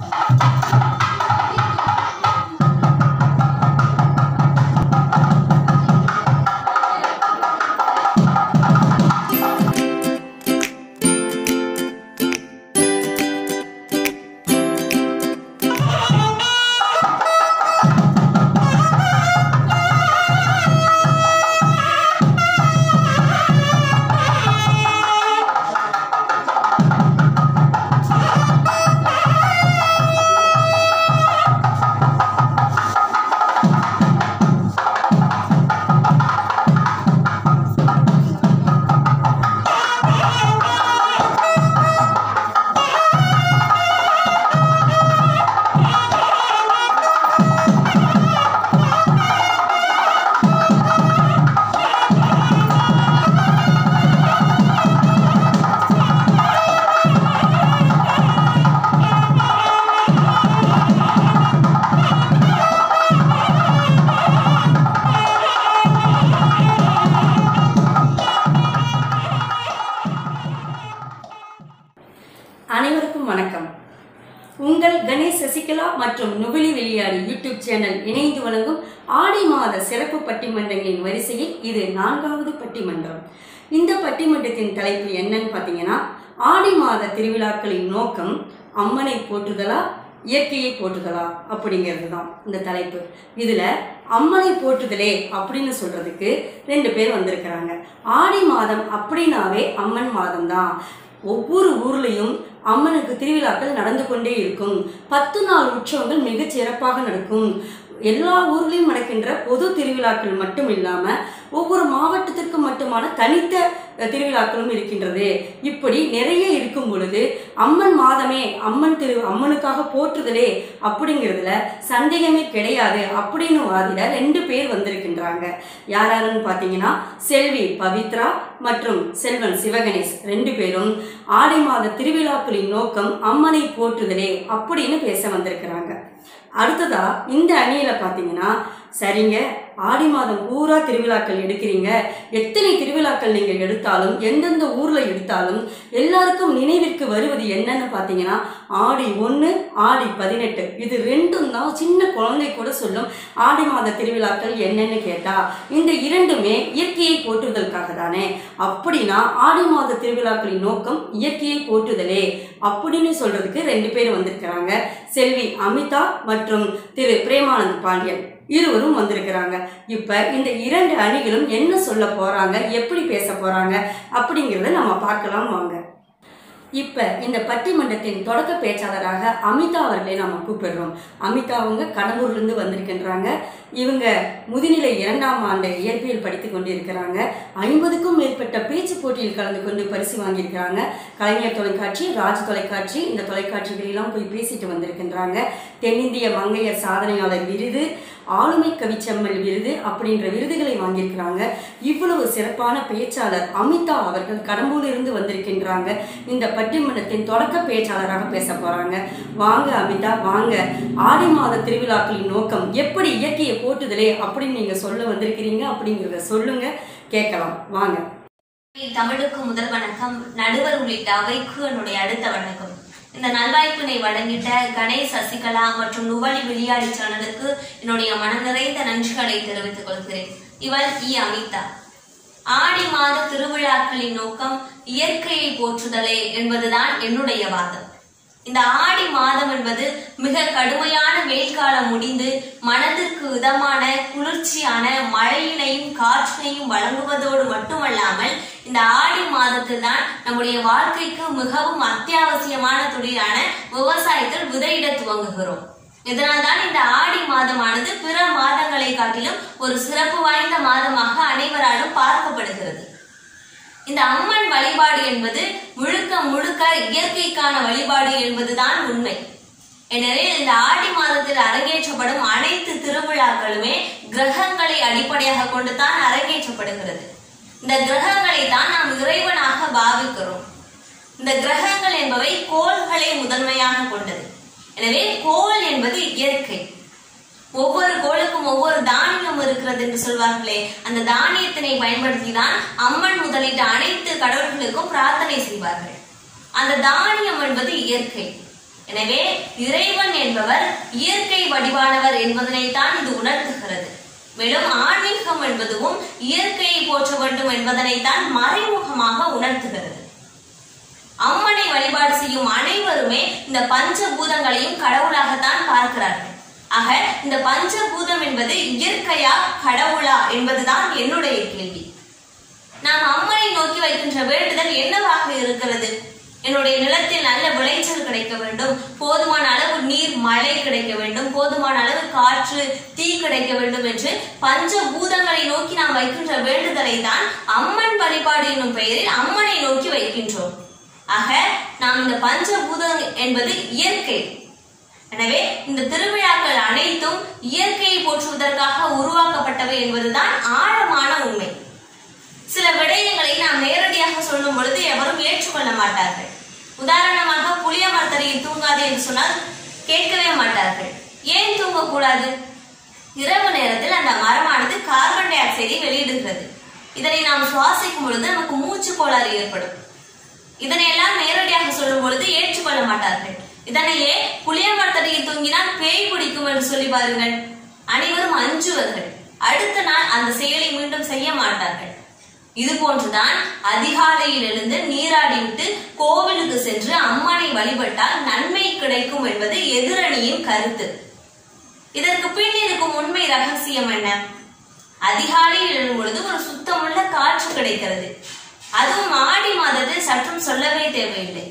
அனைவருக்கும் வணக்கம் உங்கள் கணேஷ் சசிகலா மற்றும் நுபலி வெளியாடி யூடியூப் சேனல் இணைந்து வழங்கும் ஆடி மாத சிறப்பு பட்டிமன்றங்களின் வரிசையில் இது நான்காவது பட்டிமன்றம் இந்த பட்டிமன்றத்தின் தலைப்பு என்னன்னு பார்த்தீங்கன்னா ஆடி மாத திருவிழாக்களின் நோக்கம் அம்மனை போற்றுதலா இயற்கையை போற்றுதலா அப்படிங்கிறது தான் இந்த தலைப்பு இதுல அம்மனை போற்றுதலே அப்படின்னு சொல்றதுக்கு ரெண்டு பேர் வந்திருக்கிறாங்க ஆடி மாதம் அப்படின்னாவே அம்மன் மாதம் தான் ஒவ்வொரு ஊர்லயும் அம்மனுக்கு திருவிழாக்கள் நடந்து கொண்டே இருக்கும் பத்து நாள் உற்சவங்கள் மிகச் சிறப்பாக நடக்கும் எல்லா ஊர்லயும் நடக்கின்ற பொது திருவிழாக்கள் மட்டும் இல்லாம ஒவ்வொரு மாவட்டத்திற்கு மட்டுமான தனித்த அஹ், திருவிழாக்களும் இருக்கின்றது இப்படி நிறைய இருக்கும் பொழுது அம்மன் மாதமே அம்மன் திரு அம்மனுக்காக போற்றுதலே அப்படிங்கிறதுல சந்தேகமே கிடையாது அப்படின்னு வாதிட ரெண்டு பேர் வந்திருக்கின்றாங்க யார் யாருன்னு பார்த்தீங்கன்னா செல்வி பவித்ரா மற்றும் செல்வன் சிவகணேஷ் ரெண்டு பேரும் ஆடி மாத திருவிழாக்களின் நோக்கம் அம்மனை போற்றுதலே அப்படின்னு பேச வந்திருக்கிறாங்க அடுத்ததா இந்த அணியில பார்த்தீங்கன்னா சரிங்க ஆடி மாதம் பூரா திருவிழாக்கள் எடுக்கிறீங்க எத்தனை திருவிழாக்கள் நீங்க எடுத்தாலும் எந்தெந்த ஊர்ல எடுத்தாலும் எல்லாருக்கும் நினைவிற்கு வருவது என்னன்னு பார்த்தீங்கன்னா ஆடி ஒன்று ஆடி பதினெட்டு இது ரெண்டும் தான் சின்ன குழந்தை கூட சொல்லும் ஆடி மாத திருவிழாக்கள் என்னன்னு கேட்டா இந்த இரண்டுமே இயற்கையை போற்றுதலுக்காக தானே அப்படின்னா ஆடி மாத திருவிழாக்களின் நோக்கம் இயற்கையை போற்றுதலே அப்படின்னு சொல்றதுக்கு ரெண்டு பேர் வந்திருக்கிறாங்க செல்வி அமிதா மற்றும் திரு பிரேமானந்த் பாண்டியன் இருவரும் வந்திருக்கிறாங்க இப்ப இந்த இரண்டு அணிகளும் என்ன சொல்ல போறாங்க எப்படி பேச போறாங்க அப்படிங்கிறத நம்ம பார்க்கலாம் வாங்க இப்ப இந்த பட்டிமன்றத்தின் தொடக்க பேச்சாளராக அமிதா அவர்களை நாம கூப்பிடுறோம் அமிதா அவங்க கடலூர்ல இருந்து வந்திருக்கின்றாங்க இவங்க முதுநிலை இரண்டாம் ஆண்டு இயற்பியல் படித்துக் கொண்டிருக்கிறாங்க ஐம்பதுக்கும் மேற்பட்ட பேச்சு போட்டியில் கலந்து கொண்டு பரிசு வாங்கியிருக்கிறாங்க கலைஞர் தொலைக்காட்சி ராஜ் தொலைக்காட்சி இந்த தொலைக்காட்சிகளெல்லாம் போய் பேசிட்டு வந்திருக்கின்றாங்க தென்னிந்திய மங்கையர் சாதனையாளர் விருது ஆளுமை கவிச்செம்மல் விருது அப்படின்ற விருதுகளை வாங்கியிருக்கிறாங்க இவ்வளவு சிறப்பான பேச்சாளர் அமிதா அவர்கள் கடம்பூரிலிருந்து வந்திருக்கின்றாங்க இந்த பட்டிமன்றத்தின் தொடக்க பேச்சாளராக பேச போறாங்க வாங்க அமிதா வாங்க ஆடி மாத திருவிழாக்களின் நோக்கம் எப்படி இயற்கையை போட்டுதலே அப்படின்னு நீங்க சொல்ல வந்திருக்கிறீங்க அப்படிங்கிறத சொல்லுங்க கேட்கலாம் வாங்க தமிழுக்கு முதல் வணக்கம் நடுவர் உள்ளிட்ட அவைக்கு என்னுடைய அடுத்த வணக்கம் இந்த நல்வாய்ப்பினை வழங்கிட்ட கணேஷ் சசிகலா மற்றும் நுவலி விளையாடி சேனலுக்கு என்னுடைய மனம் நிறைந்த நன்றிகளை தெரிவித்துக் கொள்கிறேன் இவள் இ அமிதா ஆடி மாத திருவிழாக்களின் நோக்கம் இயற்கையை போற்றுதலே என்பதுதான் என்னுடைய வாதம் இந்த ஆடி மாதம் என்பது மிக கடுமையான வெயில் காலம் முடிந்து மனதிற்கு இதமான குளிர்ச்சியான மழையினையும் காற்றினையும் வழங்குவதோடு மட்டுமல்லாமல் இந்த ஆடி மாதத்தில் தான் நம்முடைய வாழ்க்கைக்கு மிகவும் அத்தியாவசியமான தொழிலான விவசாயத்தில் விதையிட துவங்குகிறோம் இதனால்தான் இந்த ஆடி மாதமானது பிற மாதங்களை காட்டிலும் ஒரு சிறப்பு வாய்ந்த மாதமாக அனைவராலும் பார்க்கப்படுகிறது இந்த அம்மன் வழிபாடு என்பது முழுக்க முழுக்க இயற்கைக்கான வழிபாடு என்பதுதான் உண்மை எனவே இந்த ஆடி மாதத்தில் அரங்கேற்றப்படும் அனைத்து திருவிழாக்களுமே கிரகங்களை அடிப்படையாக கொண்டுதான் அரங்கேற்றப்படுகிறது இந்த கிரகங்களை தான் நாம் இறைவனாக பாவிக்கிறோம் இந்த கிரகங்கள் என்பவை கோள்களை முதன்மையாக கொண்டது எனவே கோள் என்பது இயற்கை ஒவ்வொரு கோளுக்கும் ஒவ்வொரு தானியம் இருக்கிறது என்று சொல்வார்களே அந்த தானியத்தினை பயன்படுத்தி தான் அம்மன் முதலிட்ட அனைத்து கடவுள்களுக்கும் பிரார்த்தனை செய்வார்கள் அந்த தானியம் என்பது இயற்கை எனவே இறைவன் என்பவர் இயற்கை வடிவானவர் என்பதனைத்தான் இது உணர்த்துகிறது மேலும் ஆன்மீகம் என்பதும் இயற்கையை போற்ற வேண்டும் என்பதனைத்தான் மறைமுகமாக உணர்த்துகிறது அம்மனை வழிபாடு செய்யும் அனைவருமே இந்த பஞ்சபூதங்களையும் கடவுளாகத்தான் பார்க்கிறார்கள் ஆக இந்த பஞ்சபூதம் என்பது இயற்கையா கடவுளா என்பதுதான் என்னுடைய கேள்வி நாம் அம்மனை நோக்கி வைக்கின்ற வேண்டுதல் என்னவாக இருக்கிறது என்னுடைய நிலத்தில் நல்ல விளைச்சல் கிடைக்க வேண்டும் போதுமான அளவு நீர் மழை கிடைக்க வேண்டும் போதுமான அளவு காற்று தீ கிடைக்க வேண்டும் என்று பஞ்ச பூதங்களை நோக்கி நாம் வைக்கின்ற வேண்டுதலை தான் அம்மன் வழிபாடு என்னும் பெயரில் அம்மனை நோக்கி வைக்கின்றோம் ஆக நாம் இந்த பஞ்சபூதம் என்பது இயற்கை எனவே இந்த திருவிழாக்கள் அனைத்தும் இயற்கையை போற்றுவதற்காக உருவாக்கப்பட்டவை என்பதுதான் ஆழமான உண்மை சில விடயங்களை நாம் நேரடியாக சொல்லும் பொழுது எவரும் ஏற்றுக்கொள்ள மாட்டார்கள் உதாரணமாக புளிய மரத்தடியில் தூங்காது என்று சொன்னால் கேட்கவே மாட்டார்கள் ஏன் தூங்கக்கூடாது இரவு நேரத்தில் அந்த மரமானது கார்பன் டை ஆக்சைடை வெளியிடுகிறது இதனை நாம் சுவாசிக்கும் பொழுது நமக்கு மூச்சு கோளாறு ஏற்படும் இதனையெல்லாம் நேரடியாக சொல்லும் பொழுது ஏற்றுக்கொள்ள மாட்டார்கள் இதனையே புளிய மரத்தடியில் தூங்கினால் பேய் பிடிக்கும் என்று சொல்லி பாருங்கள் அனைவரும் அஞ்சுவர்கள் அடுத்த நாள் அந்த செயலை மீண்டும் செய்ய மாட்டார்கள் இது போன்றுதான் அதிகாலையில் எழுந்து நீராடிவிட்டு கோவிலுக்கு சென்று அம்மனை வழிபட்டால் நன்மை கிடைக்கும் என்பது எதிரணியின் கருத்து இதற்கு பின் இருக்கும் உண்மை ரகசியம் என்ன அதிகாலையில் எழும் பொழுது ஒரு சுத்தமுள்ள காற்று கிடைக்கிறது அதுவும் ஆடி மாதத்தில் சற்றும் சொல்லவே தேவையில்லை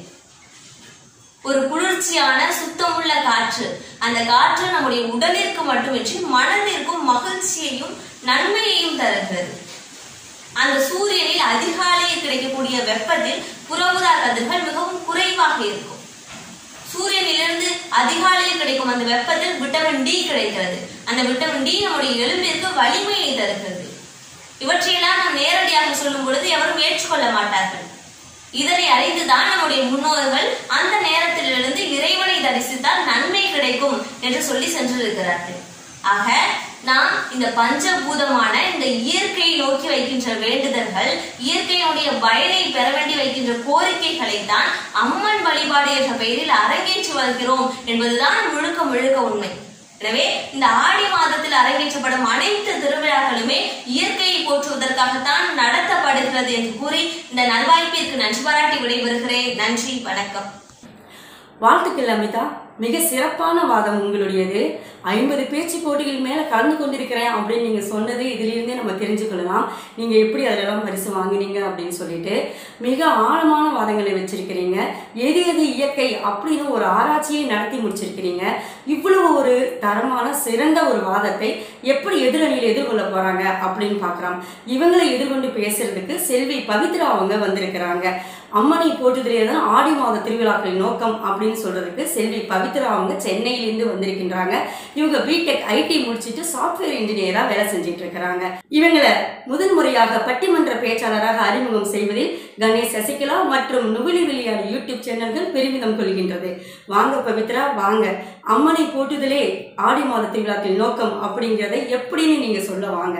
ஒரு குளிர்ச்சியான சுத்தமுள்ள காற்று அந்த காற்று நம்முடைய உடலிற்கு மட்டுமின்றி மனதிற்கும் மகிழ்ச்சியையும் நன்மையையும் தருகிறது அந்த சூரியனில் அதிகாலையில் கிடைக்கக்கூடிய வெப்பத்தில் புறமுதா கதிர்கள் மிகவும் குறைவாக இருக்கும் சூரியனிலிருந்து அதிகாலையில் கிடைக்கும் அந்த வெப்பத்தில் விட்டமின் டி கிடைக்கிறது அந்த விட்டமின் டி நம்முடைய எலும்பிற்கு வலிமையை தருகிறது இவற்றையெல்லாம் நாம் நேரடியாக சொல்லும் பொழுது எவரும் ஏற்றுக்கொள்ள மாட்டார்கள் இதனை அறிந்துதான் நம்முடைய முன்னோர்கள் அந்த நேரத்திலிருந்து இறைவனை தரிசித்தால் நன்மை கிடைக்கும் என்று சொல்லி சென்றிருக்கிறார்கள் ஆக நாம் இந்த பஞ்சபூதமான இந்த இயற்கையை நோக்கி வைக்கின்ற வேண்டுதல்கள் இயற்கையினுடைய பயனை பெற வேண்டி வைக்கின்ற கோரிக்கைகளை தான் அம்மன் வழிபாடு என்ற பெயரில் அரங்கேற்றி வருகிறோம் என்பதுதான் முழுக்க முழுக்க உண்மை எனவே இந்த ஆடி மாதத்தில் அரங்கேற்றப்படும் அனைத்து திருவிழாக்களுமே இயற்கையை போற்றுவதற்காகத்தான் நடத்தப்படுகிறது என்று கூறி இந்த நல்வாய்ப்பிற்கு நன்றி பாராட்டி விடைபெறுகிறேன் நன்றி வணக்கம் வாழ்த்துக்கள் அமிதா மிக சிறப்பான வாதம் உங்களுடையது ஐம்பது பேச்சு போட்டிகள் மேலே கலந்து கொண்டிருக்கிறேன் அப்படின்னு நீங்கள் சொன்னது இதிலிருந்தே நம்ம தெரிஞ்சுக்கொள்ளலாம் நீங்கள் எப்படி அதிலெல்லாம் பரிசு வாங்கினீங்க அப்படின்னு சொல்லிட்டு மிக ஆழமான வாதங்களை வச்சிருக்கிறீங்க எது எது இயற்கை அப்படின்னு ஒரு ஆராய்ச்சியை நடத்தி முடிச்சிருக்கிறீங்க இவ்வளவு ஒரு தரமான சிறந்த ஒரு வாதத்தை எப்படி எதிரணியில் எதிர்கொள்ள போறாங்க அப்படின்னு பார்க்கலாம் இவங்களை எதிர்கொண்டு பேசுறதுக்கு செல்வி பவித்ரா அவங்க வந்திருக்கிறாங்க அம்மனை போற்றுதலே தான் ஆடி மாத திருவிழாக்களின் நோக்கம் அப்படின்னு சொல்றதுக்கு செல்வி பவித்ரா அவங்க சென்னையிலிருந்து வந்திருக்கின்றாங்க இவங்க பிடெக் ஐடி முடிச்சிட்டு சாஃப்ட்வேர் இன்ஜினியரா வேலை செஞ்சிட்டு இருக்கிறாங்க இவங்களை முதன் முறையாக பட்டிமன்ற பேச்சாளராக அறிமுகம் செய்வதில் கணேஷ் சசிகலா மற்றும் நுகுலி விளையாடு யூடியூப் சேனல்கள் பெருமிதம் கொள்கின்றது வாங்க பவித்ரா வாங்க அம்மனை போற்றுதலே ஆடி மாத திருவிழாக்களின் நோக்கம் அப்படிங்கிறதை எப்படின்னு நீங்க சொல்ல வாங்க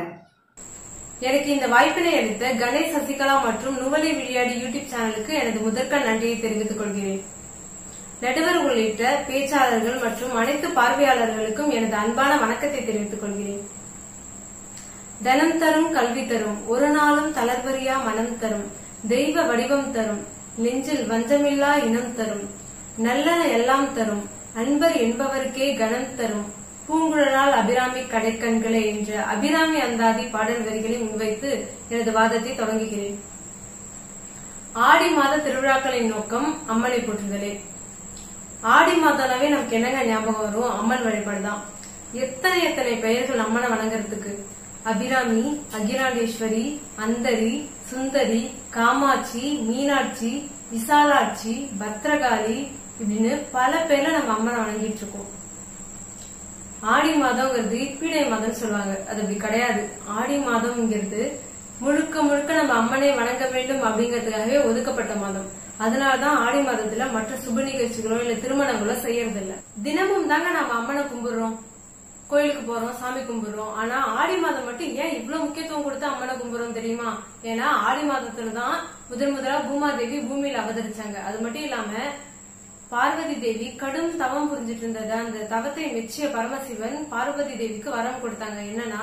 எனக்கு இந்த வாய்ப்பினை அளித்த கணேஷ் சசிகலா மற்றும் நுவலை விளையாடி யூடியூப் சேனலுக்கு எனது முதற்கண் நன்றியை தெரிவித்துக் கொள்கிறேன் நடுவர் உள்ளிட்ட பேச்சாளர்கள் மற்றும் அனைத்து பார்வையாளர்களுக்கும் எனது அன்பான வணக்கத்தை தெரிவித்துக் கொள்கிறேன் தனம் தரும் கல்வி தரும் ஒரு நாளும் தளர்வறியா மனம் தரும் தெய்வ வடிவம் தரும் நெஞ்சில் வஞ்சமில்லா இனம் தரும் நல்லன எல்லாம் தரும் அன்பர் என்பவருக்கே கணம் தரும் பூங்குழலால் அபிராமி கடைக்கண்களே என்ற அபிராமி அந்தாதி பாடல் வரிகளை முன்வைத்து எனது வாதத்தை தொடங்குகிறேன் ஆடி மாத திருவிழாக்களின் நோக்கம் அம்மனை போற்றுதலே ஆடி மாதம்னாவே நமக்கு என்னங்க ஞாபகம் வரும் அம்மன் வழிபாடு தான் எத்தனை எத்தனை பெயர்கள் அம்மனை வணங்குறதுக்கு அபிராமி அகிராண்டேஸ்வரி அந்தரி சுந்தரி காமாட்சி மீனாட்சி விசாலாட்சி பத்ரகாளி இப்படின்னு பல பேர்ல நம்ம அம்மனை வணங்கிட்டு இருக்கோம் ஆடி மாதம்ங்கிறது பீடை மாதம்னு சொல்லுவாங்க அது அப்படி கிடையாது ஆடி மாதம்ங்கிறது முழுக்க முழுக்க நம்ம அம்மனை வணங்க வேண்டும் அப்படிங்கிறதுக்காகவே ஒதுக்கப்பட்ட மாதம் அதனாலதான் ஆடி மாதத்துல மற்ற சுப நிகழ்ச்சிகளோ இல்ல திருமணங்களோ செய்யறது இல்ல தினமும் தாங்க நம்ம அம்மனை கும்பிடுறோம் கோயிலுக்கு போறோம் சாமி கும்பிடுறோம் ஆனா ஆடி மாதம் மட்டும் ஏன் இவ்வளவு முக்கியத்துவம் கொடுத்து அம்மனை கும்பிடுறோம் தெரியுமா ஏன்னா ஆடி மாதத்துல தான் முதன் முதலா பூமாதேவி பூமியில அவதரிச்சாங்க அது மட்டும் இல்லாம பார்வதி தேவி கடும் தவம் புரிஞ்சிட்டு இருந்தது அந்த தவத்தை மெச்சிய பரமசிவன் பார்வதி தேவிக்கு வரம் கொடுத்தாங்க என்னன்னா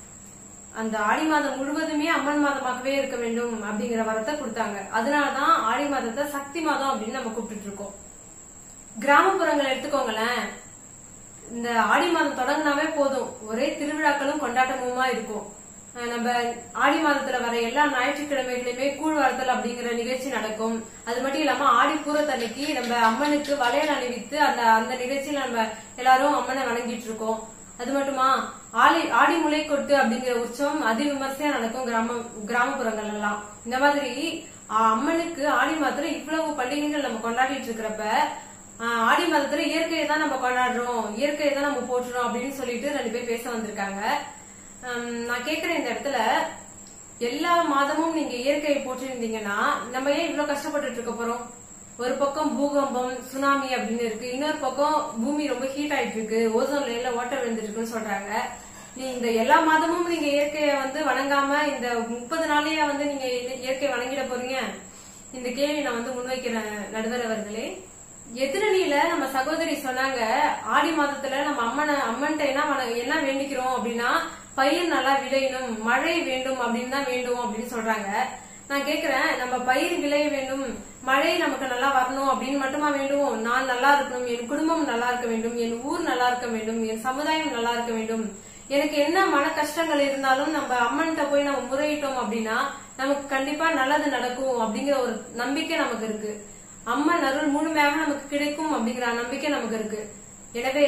அந்த ஆடி மாதம் முழுவதுமே அம்மன் மாதமாகவே இருக்க வேண்டும் அப்படிங்கிற வரத்தை கொடுத்தாங்க அதனாலதான் ஆடி மாதத்தை சக்தி மாதம் அப்படின்னு நம்ம கூப்பிட்டு இருக்கோம் கிராமப்புறங்களை எடுத்துக்கோங்களேன் இந்த ஆடி மாதம் தொடங்கினாவே போதும் ஒரே திருவிழாக்களும் கொண்டாட்டமுமா இருக்கும் அஹ் நம்ம ஆடி மாதத்துல வர எல்லா ஞாயிற்றுக்கிழமைகளிலுமே கூழ் வளர்த்தல் அப்படிங்கிற நிகழ்ச்சி நடக்கும் அது மட்டும் இல்லாம ஆடி பூரத்தன்னைக்கு நம்ம அம்மனுக்கு வளையல் அணிவித்து அந்த அந்த நிகழ்ச்சியில நம்ம எல்லாரும் அம்மனை வணங்கிட்டு இருக்கோம் அது மட்டுமா ஆடி ஆடி முளை கொட்டு அப்படிங்கிற உற்சவம் அதி விமர்சையா நடக்கும் கிராம கிராமப்புறங்கள் எல்லாம் இந்த மாதிரி ஆஹ், அம்மனுக்கு ஆடி மாதத்துல இவ்வளவு பண்டிகைகள் நம்ம கொண்டாடிட்டு இருக்கிறப்ப ஆஹ், ஆடி மாதத்துல இயற்கையை தான் நம்ம கொண்டாடுறோம் இயற்கையை தான் நம்ம போற்றுறோம் அப்படின்னு சொல்லிட்டு ரெண்டு பேர் பேச வந்திருக்காங்க ஹம், நான் கேக்குறேன் இந்த இடத்துல எல்லா மாதமும் நீங்க இயற்கையை போற்றிருந்தீங்கன்னா நம்ம ஏன் இவ்வளவு கஷ்டப்பட்டுட்டு இருக்க போறோம் ஒரு பக்கம் பூகம்பம் சுனாமி அப்படின்னு இருக்கு இன்னொரு பக்கம் பூமி ரொம்ப ஹீட் ஆயிட்டு இருக்கு ஓசோன் லேயர்ல ஓட்ட விழுந்துட்டு இருக்குன்னு சொல்றாங்க நீ இந்த எல்லா மாதமும் நீங்க இயற்கையை வந்து வணங்காம இந்த முப்பது நாளையா வந்து நீங்க இது- இயற்கையை வணங்கிட போறீங்க இந்த கேள்வி நான் வந்து முன்வைக்கிறேன் நடுவர் அவர்களே எதிரணியில நம்ம சகோதரி சொன்னாங்க ஆடி மாதத்துல நம்ம அம்மனை அம்மன்ட்ட என்ன வண- என்ன வேண்டிக்கிறோம் அப்படின்னா பயிர் நல்லா விளையணும் மழை வேண்டும் அப்படின்னு தான் வேண்டும் அப்படின்னு சொல்றாங்க நான் கேக்குறேன் நம்ம பயிர் விளைய வேண்டும் மழை நமக்கு நல்லா வரணும் அப்படின்னு மட்டுமா வேண்டுவோம் நான் நல்லா இருக்கணும் என் குடும்பம் நல்லா இருக்க வேண்டும் என் ஊர் நல்லா இருக்க வேண்டும் என் சமுதாயம் நல்லா இருக்க வேண்டும் எனக்கு என்ன மன கஷ்டங்கள் இருந்தாலும் நம்ம அம்மன்கிட்ட போய் நம்ம முறையிட்டோம் அப்படின்னா நமக்கு கண்டிப்பா நல்லது நடக்கும் அப்படிங்கிற ஒரு நம்பிக்கை நமக்கு இருக்கு அம்மன் அருள் முழுமையாக நமக்கு கிடைக்கும் அப்படிங்கிற நம்பிக்கை நமக்கு இருக்கு எனவே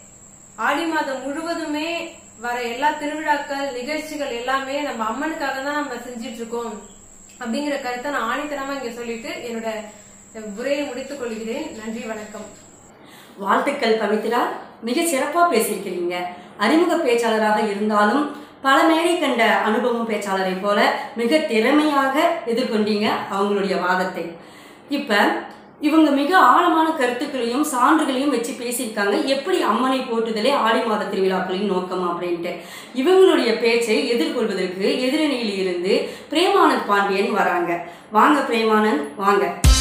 ஆடி மாதம் முழுவதுமே வர எல்லா திருவிழாக்கள் நிகழ்ச்சிகள் எல்லாமே நம்ம அம்மனுக்காக தான் நம்ம செஞ்சிட்டு இருக்கோம் அப்படிங்கிற கருத்தை நான் ஆணித்தனமா இங்க சொல்லிட்டு என்னோட உரையை முடித்துக் கொள்கிறேன் நன்றி வணக்கம் வாழ்த்துக்கள் பவித்ரா மிக சிறப்பா பேசியிருக்கிறீங்க அறிமுக பேச்சாளராக இருந்தாலும் பல மேடை கண்ட அனுபவம் பேச்சாளரை போல மிக திறமையாக எதிர்கொண்டீங்க அவங்களுடைய வாதத்தை இப்ப இவங்க மிக ஆழமான கருத்துக்களையும் சான்றுகளையும் வச்சு பேசியிருக்காங்க எப்படி அம்மனை போற்றுதலே ஆடி மாத திருவிழாக்களின் நோக்கம் அப்படின்ட்டு இவங்களுடைய பேச்சை எதிர்கொள்வதற்கு எதிரணியில் இருந்து பிரேமானந்த் பாண்டியன் வராங்க வாங்க பிரேமானந்த் வாங்க